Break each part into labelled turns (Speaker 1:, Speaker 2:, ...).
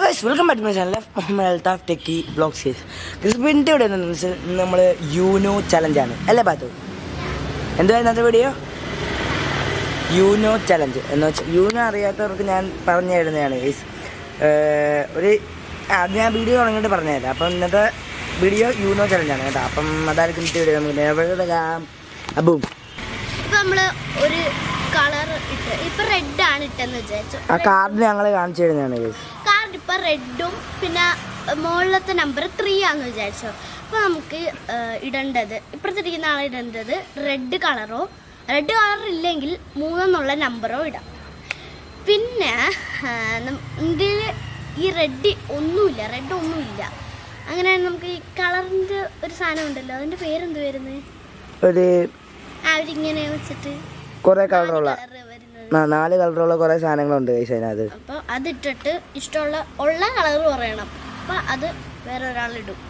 Speaker 1: Guys welcome back my channel Muhammad Althaf techy blog series ക്രിസ്പിൻ്റെ ഇവിടെ എന്താണെന്ന് വെച്ചാൽ നമ്മൾ യൂനോ ചലഞ്ചാണ് അല്ലേ പാത്തു എന്തുവാ ഇന്നത്തെ വീഡിയോ യൂനോ ചലഞ്ച് എന്ന് വെച്ചാൽ യൂനോ അറിയാത്തവർക്ക് ഞാൻ പറഞ്ഞു തരുന്നതാണ് ഗൈസ് ഒരു അത് ഞാൻ വീഡിയോ തുടങ്ങിയിട്ട് പറഞ്ഞുതരാം അപ്പം ഇന്നത്തെ വീഡിയോ യൂനോ ചലഞ്ചാണ് കേട്ടോ അപ്പം അതായിരിക്കും ഇന്നത്തെ വീഡിയോ നമുക്ക് എവിടെ അബും
Speaker 2: ഇപ്പൊ നമ്മള് ഒരു കളർ ഇട്ട് ഇപ്പൊ റെഡ് ആണ് ഇട്ടെന്ന് വിചാരിച്ചു
Speaker 1: ആ കാർഡ് ഞങ്ങൾ കാണിച്ചു തരുന്നതാണ് ഗൈസ്
Speaker 2: കാർഡ് ഇപ്പൊ റെഡും പിന്നെ മുകളിലത്തെ നമ്പർ ത്രീ ആന്ന് വിചാരിച്ചോ അപ്പൊ നമുക്ക് ഏഹ്, ഇടേണ്ടത് ഇപ്പുറത്തിരിക്കുന്ന ആൾ ഇടേണ്ടത് റെഡ് കളറോ റെഡ് കളർ ഇല്ലെങ്കിൽ മൂന്നെന്നുള്ള നമ്പറോ ഇടാം പിന്നെ ഇതിൽ ഈ റെഡ് ഒന്നുമില്ല റെഡ് ഒന്നുമില്ല അങ്ങനെ നമുക്ക് ഈ കളറിന്റെ ഒരു സാധനം ഉണ്ടല്ലോ അതിന്റെ പേരെന്ത് വരുന്നത്
Speaker 1: ഒരു
Speaker 2: അവരിങ്ങനെ വെച്ചിട്ട്
Speaker 1: കുറേ കളറുള്ള
Speaker 2: കളറ് വരുന്നത്
Speaker 1: ആ, നാല് കളറുള്ള കുറേ സാധനങ്ങളുണ്ട് ഗൈസ് അതിനകത്ത്
Speaker 2: അപ്പോൾ അതിട്ടിട്ട് ഇഷ്ടമുള്ള ഉള്ള കളർ പറയണം അപ്പൊ അത് വേറെ ഒരാൾ ഇടും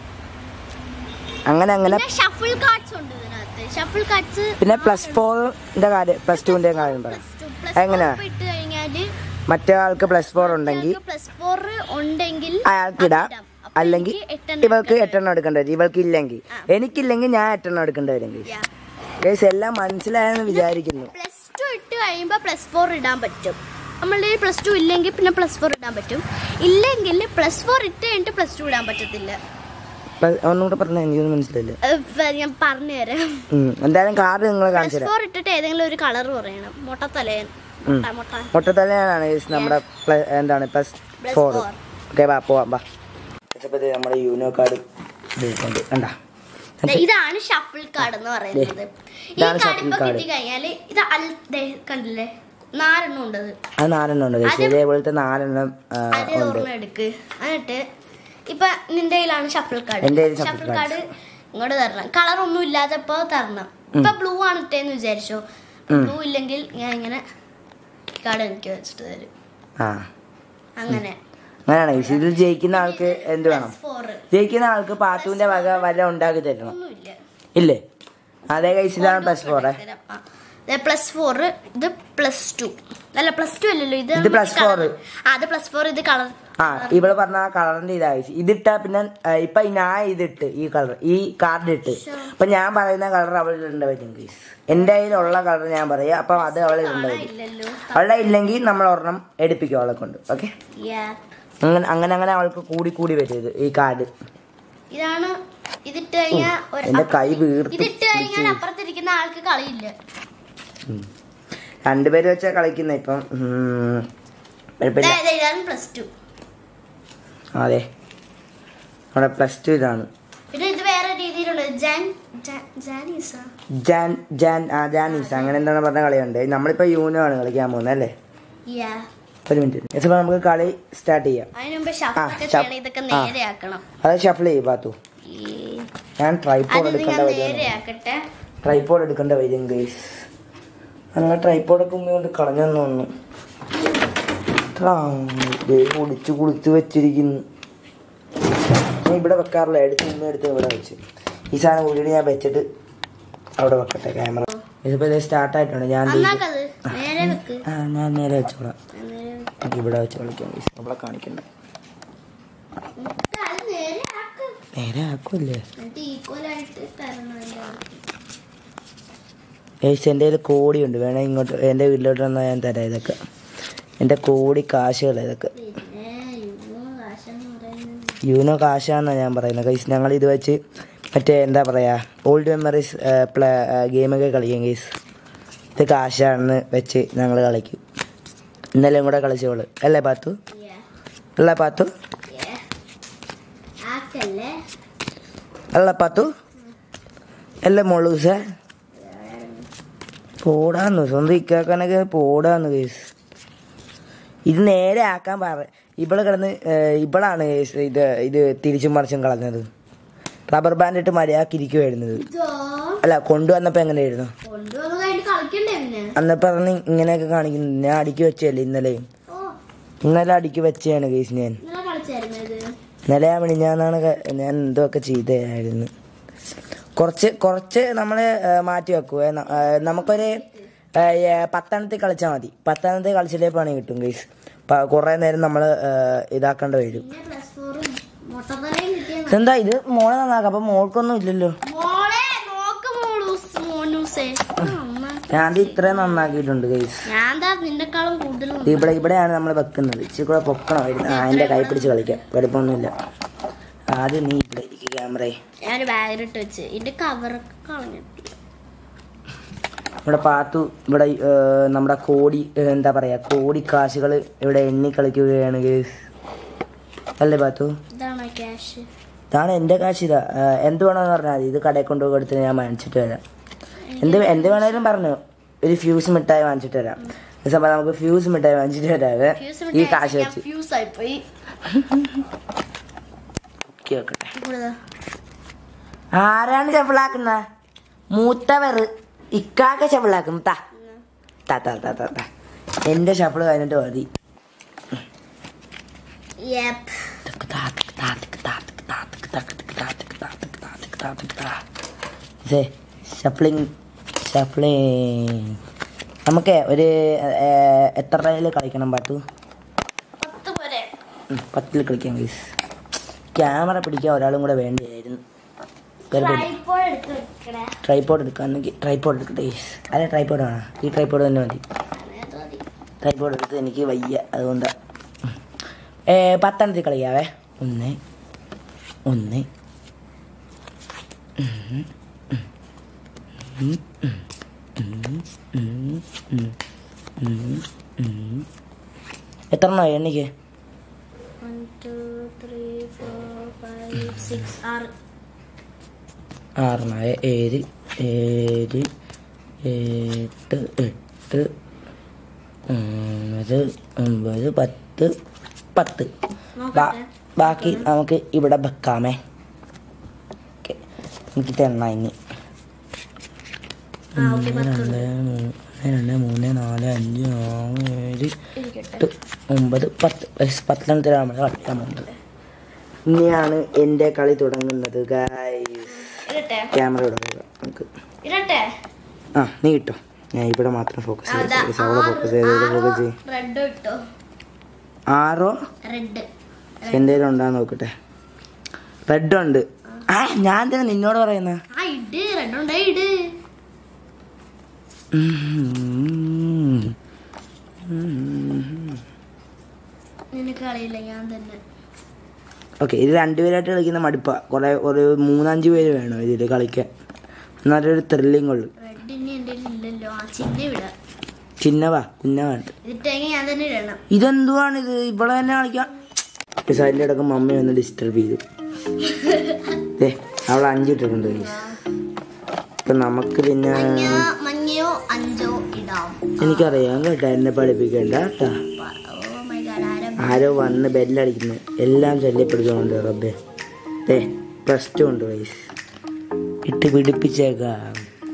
Speaker 1: അങ്ങനെ അങ്ങനെ
Speaker 2: പിന്നെ ഷഫിൾ കാർഡ്സ് ഉണ്ട് ഇതിനകത്ത് ഷഫിൾ കാർഡ്സ്
Speaker 1: പിന്നെ പ്ലസ് ഫോറിന്റെ കാര്യം പ്ലസ് ടുവിന്റെ കാര്യം പറയാം എങ്ങനെയാ?
Speaker 2: ഇട്ട് കഴിഞ്ഞാല്
Speaker 1: മറ്റേ ആൾക്ക് പ്ലസ് ഫോർ ഉണ്ടെങ്കിൽ
Speaker 2: പ്ലസ് ഫോർ ഉണ്ടെങ്കിൽ
Speaker 1: അയാൾക്ക് ഇടാം
Speaker 2: അതിടാം. അപ്പൊ
Speaker 1: അല്ലെങ്കിൽ
Speaker 2: എനിക്ക് എട്ടെണ്ണം
Speaker 1: ഇവൾക്ക്
Speaker 2: എടുക്കേണ്ടി
Speaker 1: എട്ടെണ്ണം എടുക്കേണ്ടി വരും ഇവൾക്ക് ഇല്ലെങ്കിൽ
Speaker 2: ആ.
Speaker 1: എനിക്കില്ലെങ്കിൽ ഞാൻ എട്ടെണ്ണം എടുക്കേണ്ടി വരും
Speaker 2: വരും. Yeah.
Speaker 1: ഗൈസ് എല്ലാം മനസ്സിലായെന്ന് വിചാരിക്കുന്നു
Speaker 2: പ്ലസ് ടു ഇട്ട് കഴിയുമ്പോൾ പ്ലസ് ഫോർ ഇടാൻ പറ്റും നമ്മളുടെ പ്ലസ് ടു ഇല്ലെങ്കിൽ പിന്നെ പ്ലസ് ഫോർ ഇടാൻ പറ്റും ഇല്ലെങ്കിൽ പ്ലസ് ഫോർ ഇട്ട് കഴിഞ്ഞിട്ട് പ്ലസ് ടു ഇടാൻ പറ്റത്തില്ല
Speaker 1: പ്ല- ഒന്നുകൂടെ പറഞ്ഞാൽ എനിക്കൊന്നും മനസ്സിലായില്ല
Speaker 2: ഏഹ് ഞാൻ പറഞ്ഞുതരാം
Speaker 1: ഉം. എന്തായാലും കാർഡ് നിങ്ങൾ കാണിച്ചു
Speaker 2: പ്ലസ്
Speaker 1: തരാം
Speaker 2: ഫോർ ഇട്ടിട്ട് ഏതെങ്കിലും ഒരു കളർ പറയണം മുട്ടത്തലയൻ
Speaker 1: ഉം.
Speaker 2: മുട്ട മുട്ട
Speaker 1: മുട്ടത്തലയാണ് ഗൈസ് നമ്മുടെ പ്ല- എന്താണ് plus
Speaker 2: Plus
Speaker 1: four
Speaker 2: four.
Speaker 1: Okay വാ പോവാം വാ ഇതപ്പോ ദേ നമ്മുടെ യൂനോ കാർഡ് ഉണ്ട് കണ്ടാ
Speaker 2: ദേ, ഇതാണ് ഷഫിൾ കാർഡ് എന്ന് പറയുന്നത് ഈ
Speaker 1: ഇതാണ്
Speaker 2: കാർഡ്
Speaker 1: shuffle
Speaker 2: ഇപ്പൊ
Speaker 1: card.
Speaker 2: കിട്ടി കഴിഞ്ഞാല് ഇത് അൽ ദേ, കണ്ടില്ലേ നാലെണ്ണം ഉണ്ടത്
Speaker 1: അത് നാലെണ്ണം ഉണ്ട് ഗൈസ്
Speaker 2: ആദ്യം-
Speaker 1: ഇതേപോലത്തെ നാലെണ്ണം ആ,
Speaker 2: അത്
Speaker 1: ഉണ്ട്
Speaker 2: ഓർമ്മ എടുക്ക് എന്നിട്ട് ഇപ്പൊ നിന്റെ കയ്യിലാണ് ഷഫിൾ കാർഡ്
Speaker 1: എൻ്റെ കയ്യിൽ shuffle
Speaker 2: ഷഫിൾ കാർഡ് ഇങ്ങോട്ട് തരണം കളർ ഒന്നും ഇല്ലാത്തപ്പോ തരണം ഇപ്പൊ ബ്ലൂ ആണ് ഇട്ടേന്ന് വിചാരിച്ചോ ബ്ലൂ ഇല്ലെങ്കിൽ ഞാൻ ഇങ്ങനെ കാർഡ് എനിക്ക് വെച്ചിട്ട് തരും
Speaker 1: ആ
Speaker 2: അങ്ങനെ
Speaker 1: അങ്ങനെയാണ് ഗൈസ് ഇതിൽ ജയിക്കുന്ന ആൾക്ക് എന്ത് വേണം
Speaker 2: ഫോർ
Speaker 1: ജയിക്കുന്ന ആൾക്ക് പാത്തുവിന്റെ വക വല്ല ഉണ്ടാക്കി തരണം
Speaker 2: ഒന്നുമില്ല
Speaker 1: ഇല്ലേ അതേ കൈസ് ഇതാണ് പ്ലസ് ഫോറെ
Speaker 2: പ്ലസ് ഫോർ ഇത് പ്ലസ് ടു അല്ല പ്ലസ് ടു അല്ലല്ലോ ഇത്
Speaker 1: ഇത് plus four.
Speaker 2: colour. ആ അത് പ്ലസ് ഫോർ ഇത് കളർ
Speaker 1: ആ ഇവള് പറഞ്ഞ ആ കളറിന്റെ ഇതാ guys. ഇതിട്ട പിന്നെ ആ, ഇപ്പൊ ഞാൻ ഇതിട്ട് ഈ കളർ ഈ കാർഡ് ഇട്ട് അപ്പൊ ഞാൻ പറയുന്ന കളർ അവൾ ഇടേണ്ട വരും ഗൈസ് എന്റെ കയ്യിലുള്ള കളർ ഞാൻ പറയാം അപ്പൊ അത് അവൾ ഇടേണ്ട വരും
Speaker 2: ഇല്ലല്ലോ
Speaker 1: അവളുടെ ഇല്ലെങ്കിൽ നമ്മൾ ഒരെണ്ണം എടുപ്പിക്കും അവളെ കൊണ്ട് ഓക്കെ
Speaker 2: Yeah.
Speaker 1: അങ്ങനെ അങ്ങനെ അങ്ങനെ അവൾക്ക് കൂടി കൂടി വരും ഇത് ഈ കാർഡ്
Speaker 2: ഇതാണ് ഇതിട്ട് കഴിഞ്ഞാൽ ഒരു
Speaker 1: എന്റെ കൈ വീർത്ത്
Speaker 2: ഇതിട്ട് കഴിഞ്ഞാൽ അപ്പുറത്തിരിക്കുന്ന ആൾക്ക് കളിയില്ല
Speaker 1: രണ്ടുപേര് വെച്ചാ കളിക്കുന്ന ഇപ്പം ഉം, കുഴപ്പമില്ല
Speaker 2: ദേ, ദേ, ഇതാണ് പ്ലസ് ടു
Speaker 1: അതെ നമ്മുടെ പ്ലസ് ടു ഇതാണ്
Speaker 2: പിന്നെ ഇത് വേറെ രീതിയിലുള്ള ജാൻ ജാ- ജാനീസ
Speaker 1: ജാൻ ജാൻ ആ ജാനീസ് അങ്ങനെ എന്താണ് പറഞ്ഞ കളിയുണ്ട് നമ്മളിപ്പോ യൂനോ ആണ് കളിക്കാൻ പോകുന്നത് അല്ലേ
Speaker 2: യാ
Speaker 1: ഒരു മിനിറ്റ് ഇപ്പൊ നമുക്ക് കളി സ്റ്റാർട്ട് ചെയ്യാം
Speaker 2: അതിന് മുമ്പ്
Speaker 1: ആ,
Speaker 2: ഷഫൊക്കെ
Speaker 1: shuff-
Speaker 2: ചെയ്യണം ഇതൊക്കെ
Speaker 1: ആ.
Speaker 2: നേരെ ആക്കണം
Speaker 1: അത് ഷഫിൾ ചെയ്യും പാത്തു
Speaker 2: ഈ
Speaker 1: ഞാൻ ട്രൈപ്പോഡ്
Speaker 2: അത്
Speaker 1: എടുക്കേണ്ട
Speaker 2: ഞാൻ
Speaker 1: വരും
Speaker 2: നേരെ ആക്കട്ടെ
Speaker 1: ട്രൈപ്പോഡ് എടുക്കേണ്ട വരും ഗൈസ് ഞങ്ങൾ ട്രൈപ്പോഡൊക്കെ ഉമ്മ കൊണ്ട് കളഞ്ഞെന്ന് തോന്നുന്നു കുടിച്ച് കുളിച്ച് വെച്ചിരിക്കുന്നു ഞാൻ ഇവിടെ വെക്കാറില്ല എടുത്ത് ഉമ്മ എടുത്ത് ഇവിടെ വെച്ച് ഈ സാധനം കൂടിയിട്ട് ഞാൻ വെച്ചിട്ട് അവിടെ വെക്കട്ടെ ക്യാമറ ഇതിപ്പോ ഇത് സ്റ്റാർട്ട് ആയിട്ടുണ്ട് ഞാൻ ദേ-
Speaker 2: അന്നാക്കത് നേരെ വെക്ക്
Speaker 1: ആ ഞാൻ നേരെ വെച്ചോളാം
Speaker 2: നേരെ വെക്ക്.
Speaker 1: നമുക്ക് ഇവിടെ വെച്ച് കളിക്കാം ഗൈസ് നമ്മളെ കാണിക്കണ്ട
Speaker 2: അത് നേരെ ആക്ക്
Speaker 1: നേരെ ആക്കുമല്ലേ
Speaker 2: എന്നിട്ട് ഈക്വൽ ആയിട്ട് തരണം അതിന്റെ ആൾക്ക്.
Speaker 1: ഏസ് എൻ്റെ കയ്യിൽ കോടിയുണ്ട് വേണേ ഇങ്ങോട്ട് എൻ്റെ വീട്ടിലോട്ട് വന്നാൽ ഞാൻ തരാം ഇതൊക്കെ എൻ്റെ കോടി കാശുകൾ ഇതൊക്കെ
Speaker 2: പിന്നെ ഇന്നോ കാശെന്ന് പറയുന്നത്
Speaker 1: യൂനോ കാശാന്നാണ് ഞാൻ പറയുന്നത് കൈസ് ഞങ്ങൾ ഇത് വെച്ച് മറ്റേ എന്താ പറയുക ഓൾഡ് മെമ്മറീസ് പ്ലേ ഗെയിമൊക്കെ കളിക്കും കൈസ് ഇത് കാശാണെന്ന് വെച്ച് ഞങ്ങൾ കളിക്കും ഇന്നലെയും കൂടെ കളിച്ചോള് അല്ലേ പാത്തു
Speaker 2: Yeah,
Speaker 1: അല്ല പാത്തു
Speaker 2: yeah. ആക്കല്ലേ
Speaker 1: അല്ല പാത്തു അല്ല മോളൂസേ പോടാന്ന് സ്വന്തം ഇക്കാക്കാനൊക്കെ പോടാന്ന് കേസ് ഇത് നേരെ ആക്കാൻ പറ ഇവള് കിടന്ന് ഏഹ്, ഇവളാണ് guys ഇത് ഇത് തിരിച്ചും മറിച്ചും കളഞ്ഞത് റബ്ബർ ബാൻഡ് ഇട്ട് മര്യാദക്ക് ഇരിക്കുമായിരുന്നത്
Speaker 2: ഇതോ
Speaker 1: അല്ല കൊണ്ടുവന്നപ്പോ എങ്ങനെയായിരുന്നു
Speaker 2: കൊണ്ടുവന്ന് കഴിഞ്ഞിട്ട് കളിക്കണ്ടേ പിന്നെ
Speaker 1: അന്നപ്പോ പറഞ്ഞ് ഇങ്ങനെയൊക്കെ കാണിക്കുന്നു ഞാൻ അടുക്കി വെച്ചല്ലേ ഇന്നലെ
Speaker 2: ഓ
Speaker 1: ഇന്നലെ അടുക്കി വെച്ചാണ് കേസ് ഞാൻ
Speaker 2: ഇന്നലെ കളിച്ചായിരുന്നു ഇത്
Speaker 1: ഇന്നലെ ഞാൻ മിനിഞ്ഞാന്നാണ് ക- ഞാൻ എന്തൊക്കെ ചെയ്തായിരുന്നു കുറച്ച് കുറച്ച് നമ്മൾ മാറ്റി വെക്കുവേ ന- ഏ, നമുക്കൊരു ഏ, ഏ, പത്തെണ്ണത്തിൽ കളിച്ചാൽ മതി പത്തെണ്ണത്തിൽ കളിച്ചില്ലേ പണി കിട്ടും ഗൈസ് പ- കുറേ നേരം നമ്മൾ ഇതാക്കേണ്ടി വരും
Speaker 2: പിന്നെ പ്ലസ് ഫോറും മൊട്ടത്തലയും കിട്ടിയ
Speaker 1: ഇതെന്താ ഇത് മോളെ നന്നാക്കാം അപ്പൊ മോൾക്കൊന്നും ഇല്ലല്ലോ
Speaker 2: മോളെ നോക്ക് മോളൂസ് മോനൂസേ ആ, അമ്മ
Speaker 1: ഞാൻ ഇത് ഇത്രയും നന്നാക്കിയിട്ടുണ്ട് ഗൈസ്
Speaker 2: ഞാൻ എന്താ നിന്നെക്കാളും കൂടുതലും
Speaker 1: ഇവിടെ ഇവിടെയാണ് നമ്മൾ വെക്കുന്നത് ഇച്ചിരി കൂടെ പൊക്കണമായിരുന്നു ആ എൻ്റെ കൈ പിടിച്ച് കളിക്കാം കുഴപ്പമൊന്നുമില്ല ആദ്യം നീ ഇവിടെ ഇരിക്കുക ക്യാമറയെ
Speaker 2: ഞാൻ ബാഗിലിട്ട് വെച്ച് ഇതിന്റെ കവറൊക്കെ കളഞ്ഞിട്ട്
Speaker 1: ഇവിടെ പാത്തു ഇവിടെ ഏർ, നമ്മുടെ കോടി ഏർ, എന്താ പറയാ കോടി കാശുകൾ ഇവിടെ എണ്ണി കളിക്കുകയാണ് ഗൈസ് അല്ലേ പാത്തു
Speaker 2: ഇതാണ് ക്യാഷ്
Speaker 1: ഇതാണ് എൻ്റെ കാശ് ഇതാ ഏർ, എന്ത് വേണമെന്ന് പറഞ്ഞാൽ മതി ഇത് കടയിൽ കൊണ്ടുപോയി കൊടുത്ത് ഞാൻ വാങ്ങിച്ചിട്ട് വരാം എന്ത് എന്ത് വേണേലും പറഞ്ഞു ഒരു ഫ്യൂസ് മിഠായി വാങ്ങിച്ചിട്ട് വരാം ഈ സമയം നമുക്ക് ഫ്യൂസ് മിഠായി വാങ്ങിച്ചിട്ട് വരാവേ ഈ കാശ് വെച്ച്
Speaker 2: ഫ്യൂസ് ആയിപ്പോയി
Speaker 1: ഓക്കെ വെക്കട്ടെ
Speaker 2: ഇവിടെ
Speaker 1: ആരാണ് ചെവിളാക്കുന്ന മൂത്തവർ ഇക്കാക്ക ചെവിളാക്കും താ താ താ താ താ താ എൻ്റെ ഷഫിള് കഴിഞ്ഞിട്ട് മതി
Speaker 2: യെപ്പ്
Speaker 1: ഷഫ്ലിങ് ഷഫ്ലിങ് നമുക്ക് ഒരു ഏർ, എത്ര രൂപയിൽ കളിക്കണം പാട്ടു
Speaker 2: പത്ത് പോരെ
Speaker 1: ഉം, പത്തിൽ കളിക്കാം ഗൈസ് ക്യാമറ പിടിക്കാൻ ഒരാളും കൂടെ വേണ്ടിയായിരുന്നു കുഴപ്പമില്ല
Speaker 2: ട്രൈപോഡ് എടുത്ത് വെക്കണേ
Speaker 1: ട്രൈപ്പോഡ് എടുക്കാന്നെങ്കിൽ ട്രൈപ്പോഡ് എടുക്കട്ടെ ഗൈസ് അതെ ട്രൈപ്പോഡ് വേണം ഈ ട്രൈപ്പോഡ് തന്നെ മതി
Speaker 2: അത് മതി.
Speaker 1: ട്രൈപ്പോഡ് എടുത്ത് എനിക്ക് വയ്യ അതുകൊണ്ടാ ഏ പത്തെണ്ണത്തിൽ കളിക്കാവേ ഒന്ന് ഒന്ന് ഉം, ഉം, ഉം, ഉം, ഉം, ഉം, ഉം, ഉം, ഉം. എത്ര എണ്ണമായി എണ്ണിക്ക്
Speaker 2: One, two, three, four, five, six, ആറ്
Speaker 1: ആറെണ്ണമായ ഏഴ് ഏഴ് എട്ട് എട്ട് ഒമ്പത് ഒമ്പത് പത്ത് പത്ത് ബാ-
Speaker 2: നോക്കട്ടെ
Speaker 1: ബാക്കി നമുക്ക് ഇവിടെ വെക്കാമേ ഓക്കെ എനിക്ക് എണ്ണ ഇനി
Speaker 2: ആ ഓക്കെ
Speaker 1: ഒന്ന്
Speaker 2: പത്ത്
Speaker 1: രണ്ട് മൂന്ന് രണ്ട് മൂന്ന് നാല് അഞ്ച് ആറ് ഏഴ്
Speaker 2: ഇരിക്കട്ടെ
Speaker 1: എട്ട് ഒമ്പത് പത്ത് വയസ്സ് പത്തെണ്ണത്തിലാണ് നമ്മൾ കളിക്കാൻ പോകുന്നത് ഇനിയാണ് എൻ്റെ കളി തുടങ്ങുന്നത് ഗായ്സ്
Speaker 2: ഇരട്ടെ
Speaker 1: ക്യാമറ ഇടുക നമുക്ക്
Speaker 2: ഇരട്ടെ
Speaker 1: ആ നീ കിട്ടോ ഞാൻ ഇവിടെ മാത്രം ഫോക്കസ്
Speaker 2: അതാ
Speaker 1: ചെയ്ത് അവിടെ ഫോക്കസ് ചെയ്ത് ഇവിടെ ഫോക്കസ് ചെയ്യും
Speaker 2: റെഡ് ഇട്ടോ
Speaker 1: ആറോ
Speaker 2: റെഡ്
Speaker 1: എൻ്റെ ഉണ്ടാന്ന് നോക്കട്ടെ റെഡ് ഉണ്ട് ആ ഞാൻ തന്നെ നിന്നോട് പറയുന്ന
Speaker 2: ആ ഇട് റെഡ് ഉണ്ടേ ഇട് നിനക്ക് കളിയില്ല ഞാൻ തന്നെ
Speaker 1: ഓക്കെ ഇത് രണ്ടുപേരായിട്ട് കളിക്കുന്ന മടുപ്പാ കുറെ ഒരു മൂന്നഞ്ച് പേര് വേണം ഇതിൽ കളിക്കാൻ എന്നാലും ഒരു ത്രില്ലിംഗ് ഉള്ളു
Speaker 2: റെഡ് ഇനി എൻ്റെ ഇല്ലല്ലോ ആ ചിഹ്നം ഇടാം
Speaker 1: ചിന്നവാ കുന്നവാണ്ട്
Speaker 2: ഇതിട്ടെങ്കിൽ ഞാൻ തന്നെ ഇടണം
Speaker 1: ഇതെന്തുവാണ് ഇത് ഇവിടെ തന്നെ കളിക്കാം സൈഡിൽ കിടക്കും മമ്മി ഒന്ന് ഡിസ്റ്റർബ് ചെയ്തു ഏ അവൾ അഞ്ചിട്ടിട്ടുണ്ട് guys. ഇപ്പൊ നമുക്ക് പിന്നെ
Speaker 2: മഞ്ഞ മഞ്ഞയോ അഞ്ചോ ഇടാം
Speaker 1: എനിക്കറിയാം കേട്ടോ എന്നെ പഠിപ്പിക്കണ്ട കേട്ടാ
Speaker 2: ഓ മൈ ഗാഡ് ആരം
Speaker 1: ആരോ വന്ന് ബെല്ലടിക്കുന്നു എല്ലാം ശല്യപ്പെടുത്തുന്നുണ്ട് റബ്ബേ ഏ പ്ലസ് ടു ഉണ്ട് വയസ്സ് ഇട്ട് പിടിപ്പിച്ചേക്കാം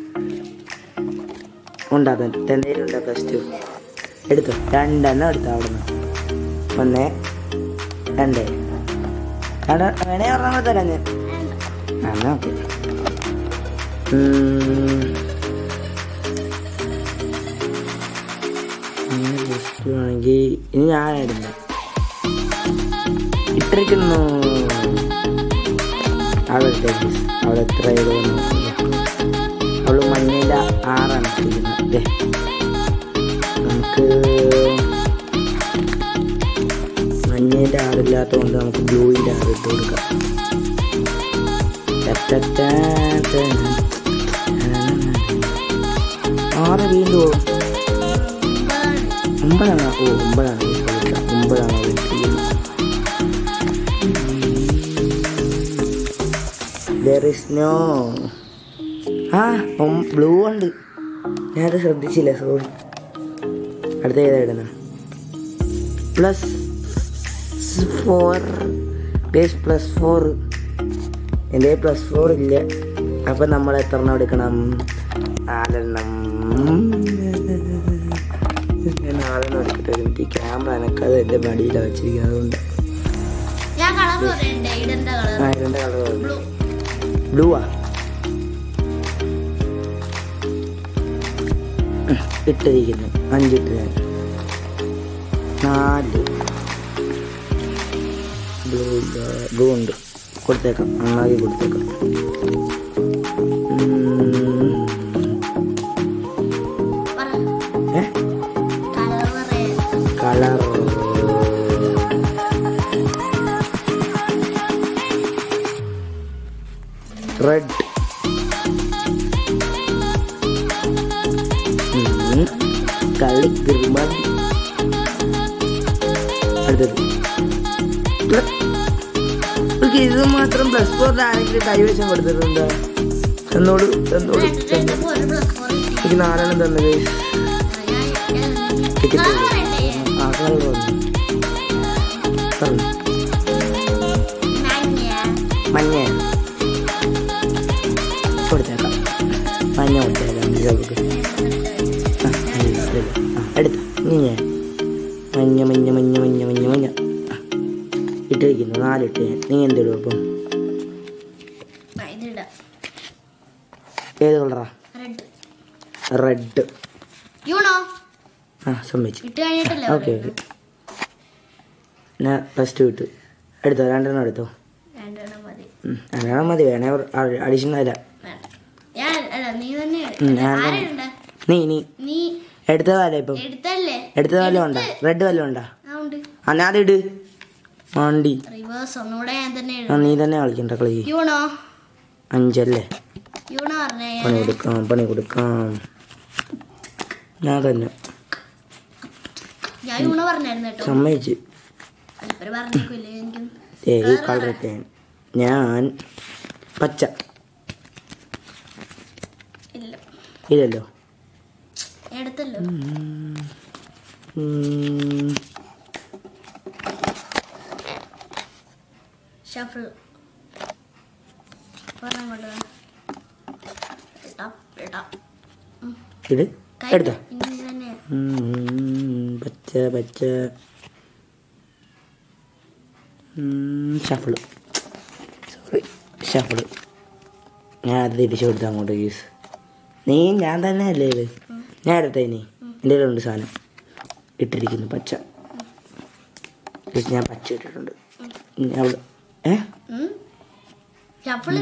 Speaker 1: ഉണ്ടാകും തന്നേലുണ്ടോ പ്ലസ് ടു എടുത്തു രണ്ടെണ്ണം എടുത്തു അവിടുന്ന് ഒന്ന് രണ്ട് അവിടെ വേണേ ഒരെണ്ണം കൂടെ തരാം ഞാൻ എന്നാ ഓക്കെ പ്ലസ് ടു ആണെങ്കിൽ ഇനി ഞാനായിരുന്നു ഇട്ടിരിക്കുന്നു അവിടെ ഇട്ടേക്ക്. അവിടെ എത്ര ഏതോ നോക്കുക അവള് മഞ്ഞയുടെ ആറാണ് ഇട്ടിരിക്കുന്നത് ദേ. നമുക്ക് മഞ്ഞയുടെ ആറില്ലാത്തതുകൊണ്ട് നമുക്ക് ബ്ലൂവിൻ്റെ ആറ് ഇട്ട് കൊടുക്കാം ടറ്ററ്റാ ടാ. ആറ് വീണ്ടും പോകും
Speaker 2: ഒമ്പതാണ്.
Speaker 1: ഒമ്പതാണ് ഓ ഒമ്പതാണ് ഈ കളിക്ക. ഒമ്പതാണ് അവൾ ഇട്ടിരിക്കുന്നത് There is no ആ ബ്ലൂ ഉണ്ട് ഞാനത് ശ്രദ്ധിച്ചില്ല സോറി അടുത്ത ഏതാ ഇടുന്ന plus four base plus four എൻ്റെ പ്ലസ് ഫോർ ഇല്ല അപ്പം നമ്മൾ എത്ര എണ്ണം എടുക്കണം നാലെണ്ണം ഞാൻ നാലെണ്ണം എടുത്തിട്ട് ഒരു മിനിറ്റ് ക്യാമറ എനക്കത് എൻ്റെ മടിയിലാണ് വെച്ചിരിക്കുന്നത് അതുകൊണ്ട്
Speaker 2: ഞാൻ കളർ പറയണ്ടേ ഇടണ്ട കളർ
Speaker 1: ആ ഇതിൻ്റെ കളർ
Speaker 2: ബ്ലൂ
Speaker 1: ബ്ലൂവാ ഇട്ടിരിക്കുന്നു അഞ്ചിട്ട് ഞാൻ നാല് ബ്ലൂ ഇല്ല ബ്ലൂ ഉണ്ട് കൊടുത്തേക്കാം നന്നായി കൊടുത്തേക്കാം ഉം.
Speaker 2: പറ
Speaker 1: ഏ
Speaker 2: കളർ പറയാൻ
Speaker 1: കളർ റെഡ് കളി കിർമതി അടുത്തത് പ്ല- ഓക്കെ ഇത് മാത്രം പ്ലസ് ഫോറിൽ ആരെങ്കിലും കൈവശം കൊടുത്തിട്ടുണ്ടോ എന്നോട് എന്നോട്
Speaker 2: രണ്ടിട്ട് ഒരു പ്ലസ് ഫോർ കിട്ടി
Speaker 1: എനിക്ക് നാലെണ്ണം തന്നത് ടിക്കറ്റ്
Speaker 2: കളർ പറയണ്ടേ
Speaker 1: ആ കളർ പറഞ്ഞു പറഞ്ഞു
Speaker 2: മഞ്ഞ
Speaker 1: മഞ്ഞ കൊടുത്തേക്കാം മഞ്ഞ കൊടുത്തേക്കാം നമുക്ക് ആ ഇത് ഇത്. ആ എടുത്ത ഇനി ഞാൻ മഞ്ഞ മഞ്ഞ മഞ്ഞ മഞ്ഞ മഞ്ഞ മഞ്ഞ ആ, ഇട്ടിരിക്കുന്നു നാലിട്ട് ഞാൻ നീ എന്തിടും അപ്പം
Speaker 2: ഇതിടാം
Speaker 1: ഏത് കളറാ
Speaker 2: റെഡ്
Speaker 1: റെഡ്
Speaker 2: യൂണോ
Speaker 1: ആ സമ്മതിച്ചു
Speaker 2: ഇട്ട് കഴിഞ്ഞിട്ടല്ലേ
Speaker 1: ഓക്കെ ഓക്കെ ഞാൻ പ്ലസ് ടു ഇട്ടു എടുത്തോ രണ്ടെണ്ണം എടുത്തോ
Speaker 2: രണ്ടെണ്ണം മതി
Speaker 1: ഉം, രണ്ടെണ്ണം മതി വേണേ അഡീഷണൽ അല്ല
Speaker 2: വേണ്ട. ഞാൻ അല്ല നീ തന്നെ
Speaker 1: ഉം, ഞാൻ തന്നെ.
Speaker 2: ആരുണ്ട്
Speaker 1: നീ നീ
Speaker 2: നീ
Speaker 1: എടുത്തതല്ലേ ഇപ്പം
Speaker 2: എടുത്തല്ലേ
Speaker 1: എടുത്തത് വല്ലതും ഉണ്ടോ റെഡ് വല്ലതും ഉണ്ടോ
Speaker 2: ആ ഉണ്ട്
Speaker 1: ആ അത് ഇട് വണ്ടി
Speaker 2: റിവേഴ്സ് ഒന്നുകൂടെ ഞാൻ തന്നെ
Speaker 1: ആ നീ തന്നെ കളിക്കണ്ട കളി
Speaker 2: യൂണോ
Speaker 1: അഞ്ചല്ലേ
Speaker 2: യൂണോ പറഞ്ഞേ
Speaker 1: പണി കൊടുക്കാം പണി കൊടുക്കാം ഞാൻ തന്നെ
Speaker 2: ഞാൻ യൂണോ പറഞ്ഞായിരുന്നു കേട്ടോ
Speaker 1: സമ്മതിച്ച്
Speaker 2: അല്പര് പറഞ്ഞേക്കില്ലേ എനിക്കും
Speaker 1: ഏ ഈ കളർ ഇട്ടേ ഞാൻ പച്ച
Speaker 2: ഇല്ല
Speaker 1: ഇല്ലല്ലോ
Speaker 2: ഞാൻ എടുത്തല്ലോ
Speaker 1: ഉം,
Speaker 2: ഷഫിൾ പറഞ്ഞോട്ട് ഇടാം ഇടാം
Speaker 1: ഇത്
Speaker 2: കൈ
Speaker 1: എടുത്തോ
Speaker 2: ഇനി തന്നെ
Speaker 1: ഉം, പച്ച പച്ച ഷഫിള് സോറി ഷഫിള് ഞാൻ അത് തിരിച്ചു കൊടുത്ത അങ്ങോട്ട് യൂസ് നീ ഞാൻ തന്നെ അല്ലേ ഇത് ഞാൻ എടുത്ത ഇനി എൻ്റെ ഉണ്ട് സാധനം ഇട്ടിരിക്കുന്നു പച്ച ഇത് ഞാൻ പച്ച ഇട്ടിട്ടുണ്ട് ഞാൻ അവിടെ ഏ
Speaker 2: ഉം. Shuffle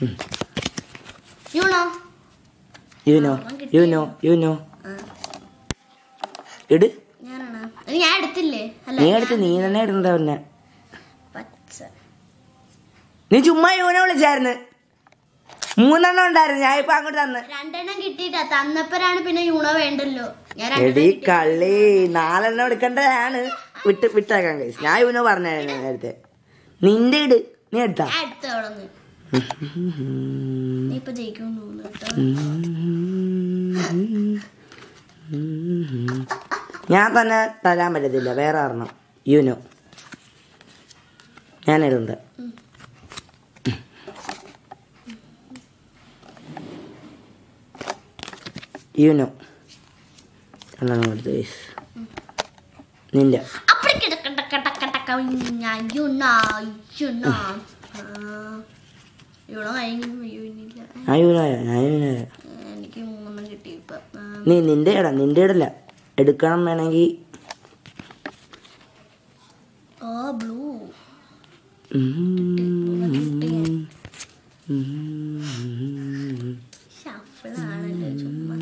Speaker 2: Uno
Speaker 1: Uno Uno Uno
Speaker 2: ആ
Speaker 1: ഇട്
Speaker 2: ഞാനാണ് അത് ഞാൻ എടുത്തില്ലേ അല്ല
Speaker 1: നീ എടുത്ത് നീ തന്നെ ഇടണ്ട പിന്നെ
Speaker 2: പച്ച
Speaker 1: നീ ചുമ്മാ യുനോ വിളിച്ചായിരുന്നു മൂന്നെണ്ണം ഉണ്ടായിരുന്നു ഞാൻ ഇപ്പൊ അങ്ങോട്ട് തന്ന്
Speaker 2: രണ്ടെണ്ണം കിട്ടിയിട്ടാ തന്നപ്പോഴാണ് പിന്നെ യൂണോ വേണ്ടല്ലോ ഞാൻ
Speaker 1: എടി
Speaker 2: രണ്ടെണ്ണം കിട്ടി.
Speaker 1: കള്ളി നാലെണ്ണം എടുക്കേണ്ടതാണ് വിട്ട് വിട്ടേക്കാൻ കഴിച്ചു ഞാൻ ഇവനോ പറഞ്ഞായിരുന്നു നേരത്തെ നിന്റെ ഇട് നീ എടുത്താ
Speaker 2: ഞാൻ എടുത്ത അവിടെ നിന്ന് നീ ഇപ്പൊ ജയിക്കുമെന്ന് തോന്നുന്നു കേട്ടോ
Speaker 1: ഞാൻ തന്നെ തരാൻ പറ്റത്തില്ല വേറെ ഒരെണ്ണം യുനോ ഞാൻ ഇടുണ്ട് യുനോ രണ്ടെണ്ണം എടുത്ത് guys. നിന്റെ
Speaker 2: അപ്പടിക്കിടക്കടക്കടക്കടക്ക ഞാൻ യൂണോ യൂണോ ആ, യൂണോ കഴിഞ്ഞു യൂണില്ല
Speaker 1: ഞാൻ യുനോയ ഞാൻ യുനോയ
Speaker 2: എനിക്ക് മൂന്നെണ്ണം കിട്ടി ഇപ്പൊ ആ,
Speaker 1: നീ നിന്റെ ഇടാ നിന്റെ ഇടല്ല എടുക്കണം വേണമെങ്കിൽ
Speaker 2: ഓ ബ്ലൂ ഷഫിളാണല്ലോ ചുമ്മാ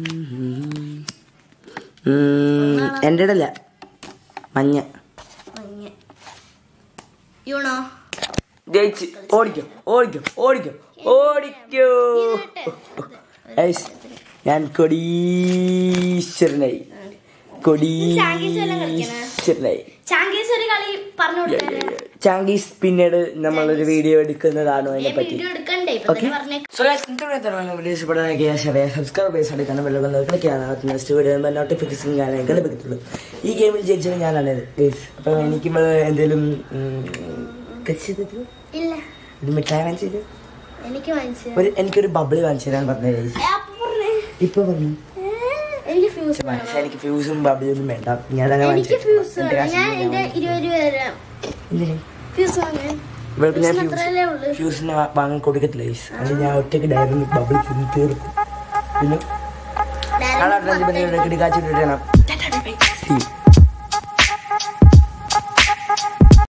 Speaker 1: എൻ്റെ ഇടല്ല മഞ്ഞ
Speaker 2: മഞ്ഞ യൂണോ
Speaker 1: ജയിച്ച് ഓടിക്കോ ഓടിക്കോ ഓടിക്കോ ഓടിക്കോ Guys, ഞാൻ കൊടീശ്വരനായി കൊടീശ്വരനായി
Speaker 2: ചാങ്കീസ് ഒരു കളി പറഞ്ഞു കൊടുത്തേ
Speaker 1: ചാങ്കീസ് പിന്നീട് നമ്മളൊരു വീഡിയോ എടുക്കുന്നതാണ് അതിനെ പറ്റി
Speaker 2: വീഡിയോ എടുക്കണ്ടേ ഇപ്പൊ തന്നെ പറഞ്ഞേ
Speaker 1: സോ ഗൈസ് ഇന്നത്തെ വീഡിയോ ഇഷ്ടപ്പെടുന്ന സബ്സ്ക്രൈബ് ചെയ്ത് അടിക്കാൻ വെള്ളം ക്ലിക്കാണ് നെക്സ്റ്റ് വീഡിയോ നോട്ടിഫിക്കേഷൻ ഞാൻ ലഭിക്കത്തുള്ളൂ ഈ ഗെയിമിൽ ജയിച്ചത് ഞാനാണ് ഗൈസ് അപ്പം എനിക്ക് എന്തെങ്കിലും
Speaker 2: ഇല്ല
Speaker 1: ഒരു മിഠായി വാങ്ങിച്ചത്
Speaker 2: എനിക്ക് മനസ്സിലായി
Speaker 1: ഒരു എനിക്കൊരു ബബിള് വാങ്ങിച്ചു തരാൻ പറഞ്ഞത് ഗൈസ്
Speaker 2: അപ്പൊ പറഞ്ഞേ
Speaker 1: ഇപ്പൊ പറഞ്ഞു
Speaker 2: ഏ, എനിക്ക് ഫ്യൂസ്
Speaker 1: പക്ഷെ എനിക്ക് ഫ്യൂസും ബബിളൊന്നും വേണ്ട ഞാൻ തന്നെ
Speaker 2: എനിക്ക്
Speaker 1: വാങ്ങിച്ചു
Speaker 2: ഫ്യൂസ് വേണം ഞാൻ എന്റെ ഇരുപത് രൂപ തരാം
Speaker 1: എന്തിന്
Speaker 2: ഫ്യൂസ് വാങ്ങാൻ
Speaker 1: ഇവൾക്ക് ഞാൻ
Speaker 2: ഫ്യൂസിന്
Speaker 1: ഫ്യൂസ്
Speaker 2: അത്രയല്ലേ ഉള്ളൂ
Speaker 1: ഫ്യൂസിനെ വാ- വാങ്ങി കൊടുക്കത്തില്ല ഗൈസ് അത് ഞാൻ ഒറ്റയ്ക്ക് ഡയറി ബബിൾ തിന്ന് തീർക്കും പിന്നെ
Speaker 2: ഡയറക്റ്റ്
Speaker 1: കാണാൻ കിടക്കാച്ചിട്ടിടണം